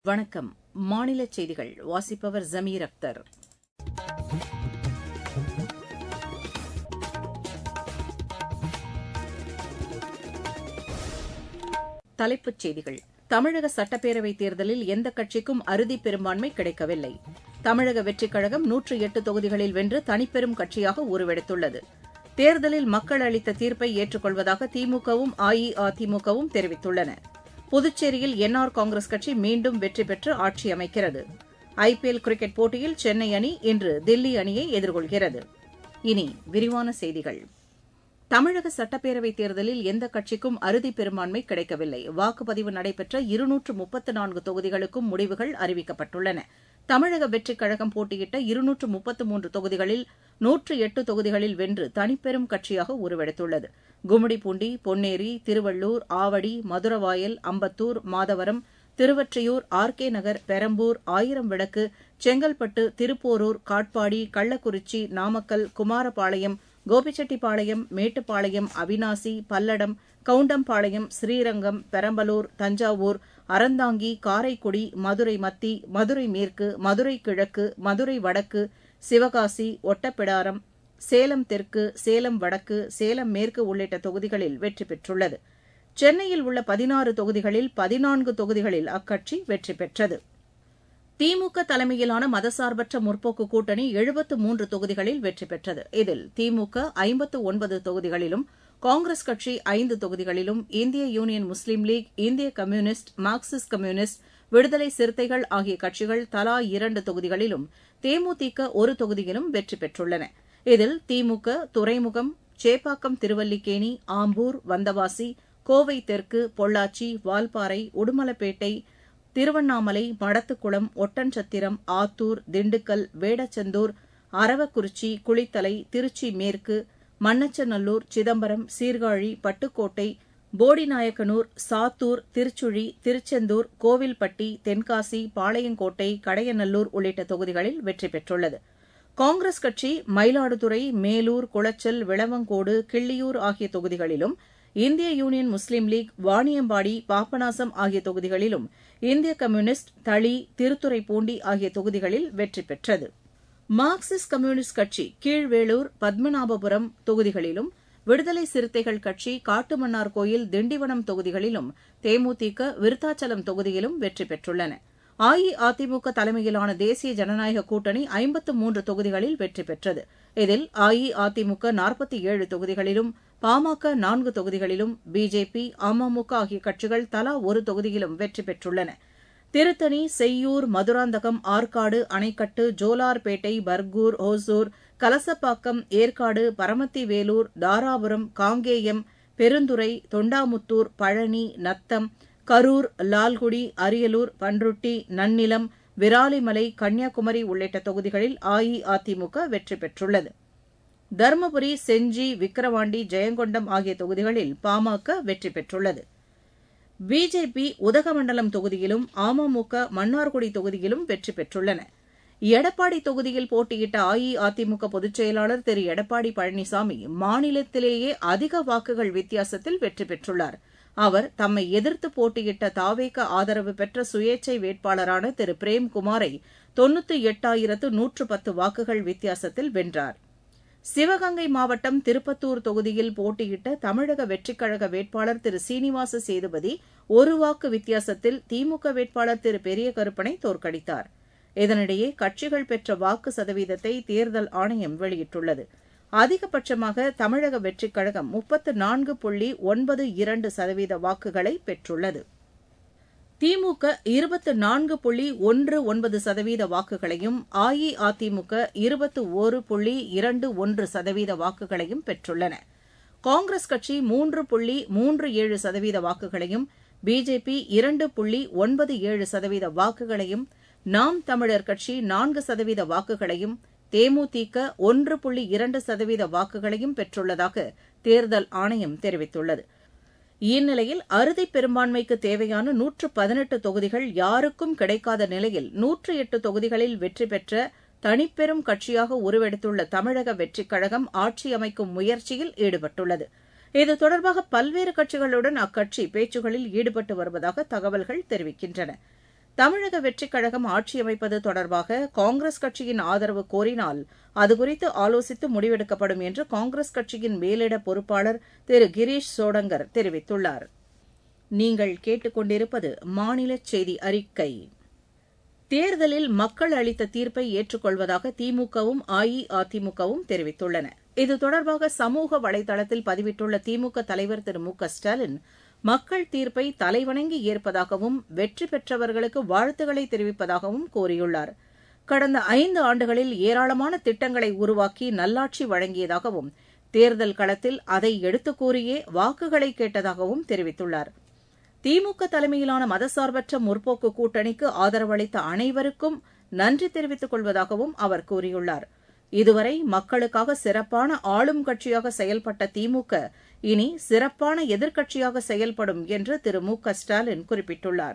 வணக்கம் மாநிலச் செய்திகள் வாசிப்பவர் ஜமீர் அக்தர் தலைப்புச் செய்திகள் தமிழக சட்டப்பேரவைத் தேர்தலில் எந்த கட்சிக்கும் அறுதி பெரும்பான்மை கிடைக்கவில்லை தமிழக வெற்றிக் கழகம் நூற்று எட்டு தொகுதிகளில் வென்று தனிப்பெரும் கட்சியாக உருவெடுத்துள்ளது தேர்தலில் மக்கள் அளித்த தீர்ப்பை ஏற்றுக்கொள்வதாக திமுகவும் அஇஅதிமுகவும் தெரிவித்துள்ளன புதுச்சேரியில் என்ஆர் காங்கிரஸ் கட்சி மீண்டும் வெற்றி பெற்று ஆட்சி அமைக்கிறது ஐபிஎல் கிரிக்கெட் போட்டியில் சென்னை அணி இன்று தில்லி அணியை எதிர்கொள்கிறது இனி விரிவான செய்திகள் தமிழக சட்டப்பேரவைத் தேர்தலில் எந்த கட்சிக்கும் அறுதி பெரும்பான்மை கிடைக்கவில்லை வாக்குப்பதிவு நடைபெற்ற இருநூற்று முப்பத்து நான்கு தொகுதிகளுக்கும் முடிவுகள் அறிவிக்கப்பட்டுள்ளன தமிழக வெற்றிக் கழகம் போட்டியிட்ட இருநூற்று முப்பத்து மூன்று தொகுதிகளில் நூற்று எட்டு தொகுதிகளில் வென்று தனிப்பெரும் கட்சியாக உருவெடுத்துள்ளது கும்மிடிப்பூண்டி பொன்னேரி திருவள்ளூர் ஆவடி மதுரவாயல் அம்பத்தூர் மாதவரம் திருவொற்றியூர் ஆர் கே நகர் பெரம்பூர் ஆயிரம் விளக்கு செங்கல்பட்டு திருப்போரூர் காட்பாடி கள்ளக்குறிச்சி நாமக்கல் குமாரபாளையம் கோபிச்செட்டிப்பாளையம் மேட்டுப்பாளையம் அவினாசி பல்லடம் கவுண்டம்பாளையம் ஸ்ரீரங்கம் பெரம்பலூர் தஞ்சாவூர் அறந்தாங்கி காரைக்குடி மதுரை மத்தி மதுரை மேற்கு மதுரை கிழக்கு மதுரை வடக்கு சிவகாசி ஒட்டப்பிடாரம் சேலம் தெற்கு சேலம் வடக்கு சேலம் மேற்கு உள்ளிட்ட தொகுதிகளில் வெற்றி பெற்றுள்ளது சென்னையில் உள்ள பதினாறு தொகுதிகளில் பதினான்கு தொகுதிகளில் அக்கட்சி வெற்றி பெற்றது திமுக தலைமையிலான மதசார்பற்ற முற்போக்கு கூட்டணி எழுபத்து மூன்று தொகுதிகளில் வெற்றி பெற்றது இதில் திமுக ஐம்பத்து ஒன்பது தொகுதிகளிலும் காங்கிரஸ் கட்சி ஐந்து தொகுதிகளிலும் இந்திய யூனியன் முஸ்லீம் லீக் இந்திய கம்யூனிஸ்ட் மார்க்சிஸ்ட் கம்யூனிஸ்ட் விடுதலை சிறுத்தைகள் ஆகிய கட்சிகள் தலா இரண்டு தொகுதிகளிலும் தேமுதிக ஒரு தொகுதியிலும் வெற்றி பெற்றுள்ளன இதில் திமுக துறைமுகம் சேப்பாக்கம் திருவல்லிக்கேணி ஆம்பூர் வந்தவாசி கோவை தெற்கு பொள்ளாச்சி வால்பாறை உடுமலப்பேட்டை திருவண்ணாமலை மடத்துக்குளம் ஒட்டன்சத்திரம் ஆத்தூர் திண்டுக்கல் வேடச்சந்தூர் அரவக்குறிச்சி குளித்தலை திருச்சி மேற்கு மண்ணச்சநல்லூர் சிதம்பரம் சீர்காழி பட்டுக்கோட்டை போடிநாயக்கனூர் சாத்தூர் திருச்சுழி திருச்செந்தூர் கோவில்பட்டி தென்காசி பாளையங்கோட்டை கடையநல்லூர் உள்ளிட்ட தொகுதிகளில் வெற்றி பெற்றுள்ளது காங்கிரஸ் கட்சி மயிலாடுதுறை மேலூர் குளச்சல் விளவங்கோடு கிள்ளியூர் ஆகிய தொகுதிகளிலும் இந்திய Union Muslim League Vaniyambadi Papanasam ஆகிய தொகுதிகளிலும் இந்திய கம்யூனிஸ்ட் தளி திருத்துறைப்பூண்டி ஆகிய தொகுதிகளில் வெற்றி பெற்றது மார்க்சிஸ்ட் கம்யூனிஸ்ட் கட்சி கீழ்வேளூர் பத்மநாபபுரம் தொகுதிகளிலும் விடுதலை சிறுத்தைகள் கட்சி காட்டுமன்னார்கோயில் திண்டிவனம் தொகுதிகளிலும் தேமுதிக விருத்தாச்சலம் தொகுதியிலும் வெற்றி பெற்றுள்ளன அஇஅதிமுக தலைமையிலான தேசிய ஜனநாயக கூட்டணி ஐம்பத்து மூன்று தொகுதிகளில் வெற்றி பெற்றது இதில் அஇஅதிமுக நாற்பத்தி ஏழு தொகுதிகளிலும் பாமக நான்கு தொகுதிகளிலும் பிஜேபி அமமுக ஆகிய கட்சிகள் தலா ஒரு தொகுதியிலும் வெற்றி பெற்றுள்ளன திருத்தணி செய்யூர் மதுராந்தகம் ஆற்காடு அணைக்கட்டு ஜோலார்பேட்டை பர்கூர் ஓசூர் கலசப்பாக்கம் ஏற்காடு பரமத்தி வேலூர் தாராபுரம் காங்கேயம் பெருந்துறை தொண்டாமுத்தூர் பழனி நத்தம் கரூர் லால்குடி அரியலூர் பன்ருட்டி நன்னிலம் விராலிமலை கன்னியாகுமரி உள்ளிட்ட தொகுதிகளில் அஇஅதிமுக வெற்றி பெற்றுள்ளது தருமபுரி செஞ்சி விக்கிரவாண்டி ஜெயங்கொண்டம் ஆகிய தொகுதிகளில் பாமக வெற்றி பெற்றுள்ளது பிஜேபி உதகமண்டலம் தொகுதியிலும் அமமுக மன்னார்குடி தொகுதியிலும் வெற்றி பெற்றுள்ளன எடப்பாடி தொகுதியில் போட்டியிட்ட அஇஅதிமுக பொதுச் செயலாளர் திரு எடப்பாடி பழனிசாமி மாநிலத்திலேயே அதிக வாக்குகள் வித்தியாசத்தில் வெற்றி பெற்றுள்ளார் அவர் தம்மை எதிர்த்து போட்டியிட்ட தாவேக ஆதரவு பெற்ற சுயேச்சை வேட்பாளரான திரு பிரேம்குமாரை தொன்னூத்தி எட்டாயிரத்து நூற்று பத்து வாக்குகள் வித்தியாசத்தில் வென்றார் சிவகங்கை மாவட்டம் திருப்பத்தூர் தொகுதியில் போட்டியிட்ட தமிழக வெற்றிக் கழக வேட்பாளர் திரு சீனிவாச சேதுபதி ஒரு வாக்கு வித்தியாசத்தில் திமுக வேட்பாளர் திரு பெரிய கருப்பனை தோற்கடித்தார் இதனிடையே கட்சிகள் பெற்ற வாக்கு சதவீதத்தை தேர்தல் ஆணையம் வெளியிட்டுள்ளது அதிகபட்சமாக தமிழக வெற்றிக் கழகம் முப்பத்து நான்கு புள்ளி ஒன்பது இரண்டு சதவீத வாக்குகளை பெற்றுள்ளது திமுக இருபத்து நான்கு புள்ளி ஒன்று ஒன்பது சதவீத வாக்குகளையும் அஇஅதிமுக இருபத்து ஒரு புள்ளி இரண்டு ஒன்று சதவீத வாக்குகளையும் பெற்றுள்ளன காங்கிரஸ் கட்சி மூன்று புள்ளி மூன்று ஏழு சதவீத வாக்குகளையும் பிஜேபி இரண்டு புள்ளி ஒன்பது ஏழு சதவீத வாக்குகளையும் நாம் தமிழர் கட்சி நான்கு சதவீத வாக்குகளையும் தேமுதிக ஒன்று புள்ளி இரண்டு சதவீத வாக்குகளையும் பெற்றுள்ளதாக தேர்தல் ஆணையம் தெரிவித்துள்ளது இந்நிலையில் அறுதி பெரும்பான்மைக்கு தேவையான நூற்று பதினெட்டு தொகுதிகள் யாருக்கும் கிடைக்காத நிலையில் நூற்று எட்டு தொகுதிகளில் வெற்றி பெற்ற தனிப்பெரும் கட்சியாக உருவெடுத்துள்ள தமிழக வெற்றிக் கழகம் ஆட்சி அமைக்கும் முயற்சியில் ஈடுபட்டுள்ளது இது தொடர்பாக பல்வேறு கட்சிகளுடன் அக்கட்சி பேச்சுகளில் ஈடுபட்டு வருவதாக தகவல்கள் தெரிவிக்கின்றன தமிழக வெற்றிக் கழகம் ஆட்சி அமைப்பது தொடர்பாக காங்கிரஸ் கட்சியின் ஆதரவு கோரினால் அதுகுறித்து ஆலோசித்து முடிவெடுக்கப்படும் என்று காங்கிரஸ் கட்சியின் மேலிட பொறுப்பாளர் திரு கிரீஷ் சோடங்கர் தெரிவித்துள்ளார் நீங்கள் கேட்டுக்கொண்டிருப்பது மாநில செய்தி அறிக்கை தேர்தலில் மக்கள் அளித்த தீர்ப்பை ஏற்றுக்கொள்வதாக திமுகவும் அஇஅதிமுகவும் தெரிவித்துள்ளன இது தொடர்பாக சமூக வலைதளத்தில் பதிவிட்டுள்ள திமுக தலைவர் திரு மு க ஸ்டாலின் மக்கள் தீர்ப்பை தலைவணங்கி ஏற்பதாகவும் வெற்றி பெற்றவர்களுக்கு வாழ்த்துக்களை தெரிவிப்பதாகவும் கூறியுள்ளார் கடந்த ஐந்து ஆண்டுகளில் ஏராளமான திட்டங்களை உருவாக்கி நல்லாட்சி வழங்கியதாகவும் தேர்தல் களத்தில் அதை எடுத்துக் கூறியே வாக்குகளை கேட்டதாகவும் தெரிவித்துள்ளார் திமுக தலைமையிலான மதசார்பற்ற முற்போக்கு கூட்டணிக்கு ஆதரவளித்த அனைவருக்கும் நன்றி தெரிவித்துக் கொள்வதாகவும் அவர் கூறியுள்ளார் இதுவரை மக்களுக்காக சிறப்பான ஆளும் கட்சியாக செயல்பட்ட திமுக இனி சிறப்பான எதிர்க்கட்சியாக செயல்படும் என்று திரு மு க ஸ்டாலின் குறிப்பிட்டுள்ளார்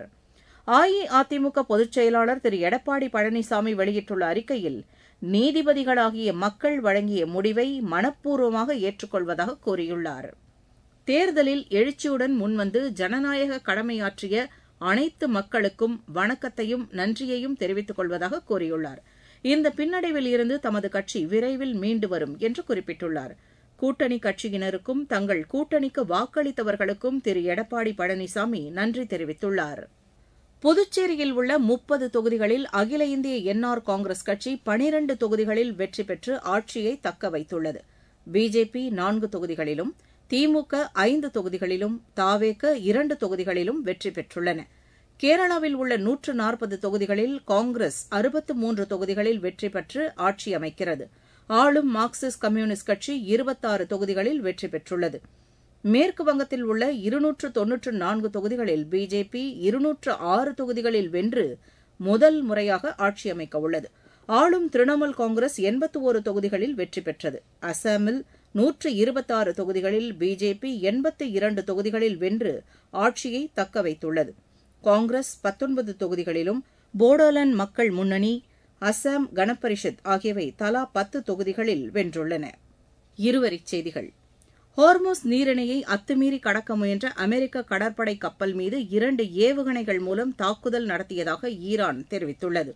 அஇஅதிமுக பொதுச் செயலாளர் திரு எடப்பாடி பழனிசாமி வெளியிட்டுள்ள அறிக்கையில் நீதிபதிகளாகிய மக்கள் வழங்கிய முடிவை மனப்பூர்வமாக ஏற்றுக்கொள்வதாக கூறியுள்ளார் தேர்தலில் எழுச்சியுடன் முன்வந்து ஜனநாயக கடமையாற்றிய அனைத்து மக்களுக்கும் வணக்கத்தையும் நன்றியையும் தெரிவித்துக் கொள்வதாக கூறியுள்ளார் இந்த பின்னடைவில் இருந்து தமது கட்சி விரைவில் மீண்டு வரும் என்று குறிப்பிட்டுள்ளார் கூட்டணி கட்சியினருக்கும் தங்கள் கூட்டணிக்கு வாக்களித்தவர்களுக்கும் திரு எடப்பாடி பழனிசாமி நன்றி தெரிவித்துள்ளார் புதுச்சேரியில் உள்ள முப்பது தொகுதிகளில் அகில இந்திய என்ஆர் காங்கிரஸ் கட்சி பனிரண்டு தொகுதிகளில் வெற்றி பெற்று ஆட்சியை தக்க வைத்துள்ளது பிஜேபி நான்கு தொகுதிகளிலும் திமுக ஐந்து தொகுதிகளிலும் தாவேக இரண்டு தொகுதிகளிலும் வெற்றி பெற்றுள்ளன கேரளாவில் உள்ள நூற்று நாற்பது தொகுதிகளில் காங்கிரஸ் அறுபத்து மூன்று தொகுதிகளில் வெற்றி பெற்று ஆட்சி அமைக்கிறது ஆளும் மார்க்சிஸ்ட் கம்யூனிஸ்ட் கட்சி இருபத்தாறு தொகுதிகளில் வெற்றி பெற்றுள்ளது மேற்கு வங்கத்தில் உள்ள இருநூற்று தொன்னூற்று நான்கு தொகுதிகளில் பிஜேபி இருநூற்று ஆறு தொகுதிகளில் வென்று முதல் முறையாக ஆட்சி அமைக்க உள்ளது ஆளும் திரிணாமுல் காங்கிரஸ் எண்பத்து ஒரு தொகுதிகளில் வெற்றி பெற்றது அசாமில் நூற்று இருபத்தாறு தொகுதிகளில் பிஜேபி எண்பத்து இரண்டு தொகுதிகளில் வென்று ஆட்சியை தக்க வைத்துள்ளது காங்கிரஸ் பத்தொன்பது தொகுதிகளிலும் போடோலாந்து மக்கள் முன்னணி அசாம் கனபரிஷத் ஆகியவை தலா பத்து தொகுதிகளில் வென்றுள்ளன இருவரிச் செய்திகள் ஹோர்மோஸ் நீரிணையை அத்துமீறி கடக்க முயன்ற அமெரிக்க கடற்படை கப்பல் மீது இரண்டு ஏவுகணைகள் மூலம் தாக்குதல் நடத்தியதாக ஈரான் தெரிவித்துள்ளது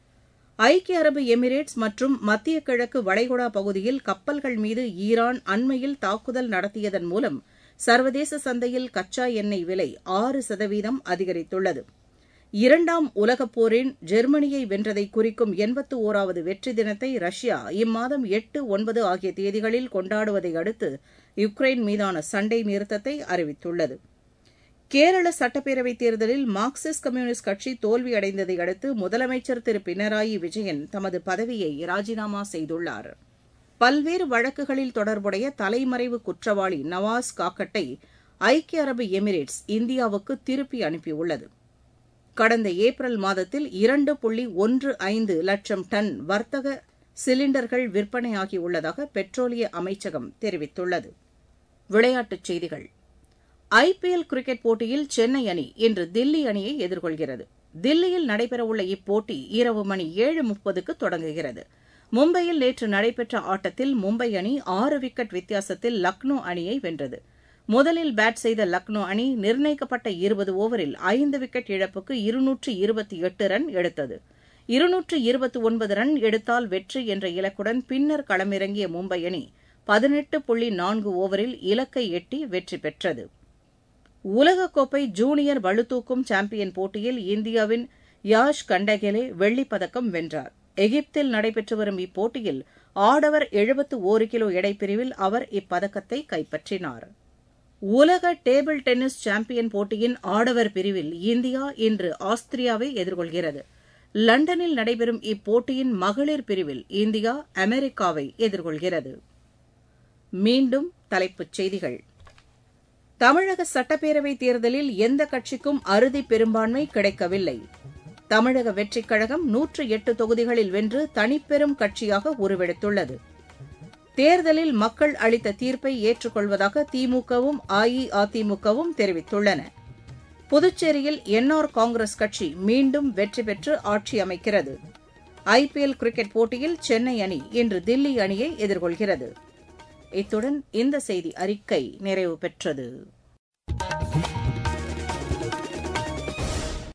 ஐக்கிய அரபு எமிரேட்ஸ் மற்றும் மத்திய கிழக்கு வளைகுடா பகுதியில் கப்பல்கள் மீது ஈரான் அண்மையில் தாக்குதல் நடத்தியதன் மூலம் சர்வதேச சந்தையில் கச்சா எண்ணெய் விலை ஆறு சதவீதம் அதிகரித்துள்ளது இரண்டாம் உலகப் போரின் ஜெர்மனியை வென்றதை குறிக்கும் எண்பத்து ஓராவது வெற்றி தினத்தை ரஷ்யா இம்மாதம் எட்டு ஒன்பது ஆகிய தேதிகளில் கொண்டாடுவதை அடுத்து யுக்ரைன் மீதான சண்டை நிறுத்தத்தை அறிவித்துள்ளது கேரள சட்டப்பேரவைத் தேர்தலில் மார்க்சிஸ்ட் கம்யூனிஸ்ட் கட்சி தோல்வியடைந்ததை அடுத்து முதலமைச்சர் திரு பினராயி விஜயன் தமது பதவியை ராஜினாமா செய்துள்ளார் பல்வேறு வழக்குகளில் தொடர்புடைய தலைமறைவு குற்றவாளி நவாஸ் காக்கட்டை ஐக்கிய அரபு எமிரேட்ஸ் இந்தியாவுக்கு திருப்பி அனுப்பியுள்ளது கடந்த ஏப்ரல் மாதத்தில் இரண்டு புள்ளி ஒன்று ஐந்து லட்சம் டன் வர்த்தக சிலிண்டர்கள் விற்பனையாகியுள்ளதாக பெட்ரோலிய அமைச்சகம் தெரிவித்துள்ளது விளையாட்டுச் செய்திகள் ஐபிஎல் கிரிக்கெட் போட்டியில் சென்னை அணி இன்று தில்லி அணியை எதிர்கொள்கிறது தில்லியில் நடைபெறவுள்ள இப்போட்டி இரவு மணி ஏழு முப்பதுக்கு தொடங்குகிறது மும்பையில் நேற்று நடைபெற்ற ஆட்டத்தில் மும்பை அணி ஆறு விக்கெட் வித்தியாசத்தில் லக்னோ அணியை வென்றது முதலில் பேட் செய்த லக்னோ அணி நிர்ணயிக்கப்பட்ட இருபது ஓவரில் ஐந்து விக்கெட் இழப்புக்கு இருநூற்று இருபத்தி எட்டு ரன் எடுத்தது இருநூற்று இருபத்தி ஒன்பது ரன் எடுத்தால் வெற்றி என்ற இலக்குடன் பின்னர் களமிறங்கிய மும்பை அணி பதினெட்டு புள்ளி நான்கு ஓவரில் இலக்கை எட்டி வெற்றி பெற்றது உலகக்கோப்பை ஜூனியர் பளுதூக்கும் சாம்பியன் போட்டியில் இந்தியாவின் யாஷ் கண்டகெலே வெள்ளிப் பதக்கம் வென்றார் எகிப்தில் நடைபெற்று வரும் இப்போட்டியில் ஆடவர் எழுபத்து ஒரு கிலோ எடைப்பிரிவில் அவர் இப்பதக்கத்தை கைப்பற்றினார் உலக டேபிள் டென்னிஸ் சாம்பியன் போட்டியின் ஆடவர் பிரிவில் இந்தியா இன்று ஆஸ்திரியாவை எதிர்கொள்கிறது லண்டனில் நடைபெறும் இப்போட்டியின் மகளிர் பிரிவில் இந்தியா அமெரிக்காவை எதிர்கொள்கிறது மீண்டும் தலைப்புச் செய்திகள் தமிழக சட்டப்பேரவைத் தேர்தலில் எந்த கட்சிக்கும் அறுதி பெரும்பான்மை கிடைக்கவில்லை தமிழக வெற்றிக் கழகம் நூற்று எட்டு தொகுதிகளில் வென்று தனிப்பெரும் கட்சியாக உருவெடுத்துள்ளது தேர்தலில் மக்கள் அளித்த தீர்ப்பை ஏற்றுக்கொள்வதாக திமுகவும் அஇஅதிமுகவும் தெரிவித்துள்ளன புதுச்சேரியில் என்ஆர் காங்கிரஸ் கட்சி மீண்டும் வெற்றி பெற்று ஆட்சி அமைக்கிறது ஐபிஎல் கிரிக்கெட் போட்டியில் சென்னை அணி இன்று தில்லி அணியை எதிர்கொள்கிறது இத்துடன் இந்த செய்தி அறிக்கை நிறைவு பெற்றது